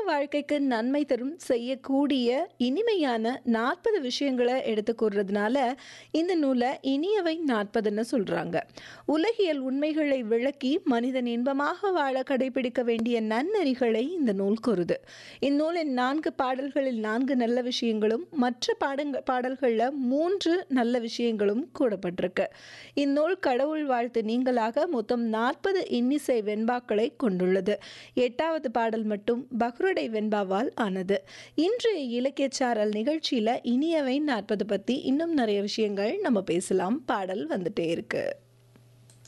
வாழ்க்கைக்கு நன்மை தரும் செய்யக்கூடிய இனிமையான நாற்பது விஷயங்களை எடுத்து கூறுறதுனால இந்த நூலை இனியவை நாற்பதுன்னு சொல்றாங்க உலகியல் உண்மைகளை விளக்கி மனிதன் இன்பமாக வாழ கடைபிடிக்க வேண்டிய நன்னெறிகளை இந்த நூல் கூறுது இந்நூலின் நான்கு பாடல்களில் நான்கு நல்ல விஷயங்களும் மற்ற பாடங்க பாடல்களில் மூன்று நல்ல விஷயங்களும் கூடப்பட்டிருக்கு இந்நூல் கடவுள் வாழ்த்து நீங்களாக மொத்தம் நாற்பது இன்னிசை வெண்பாக்களை கொண்டுள்ளது எட்டாவது பாடல் மட்டும் பக்ருடை வெண்பாவால் ஆனது இன்றைய இலக்கியச்சாரல் நிகழ்ச்சியில் இனியவை நாற்பது பற்றி இன்னும் நிறைய விஷயங்கள் நம்ம பேசலாம் பாடல் வந்துட்டே இருக்கு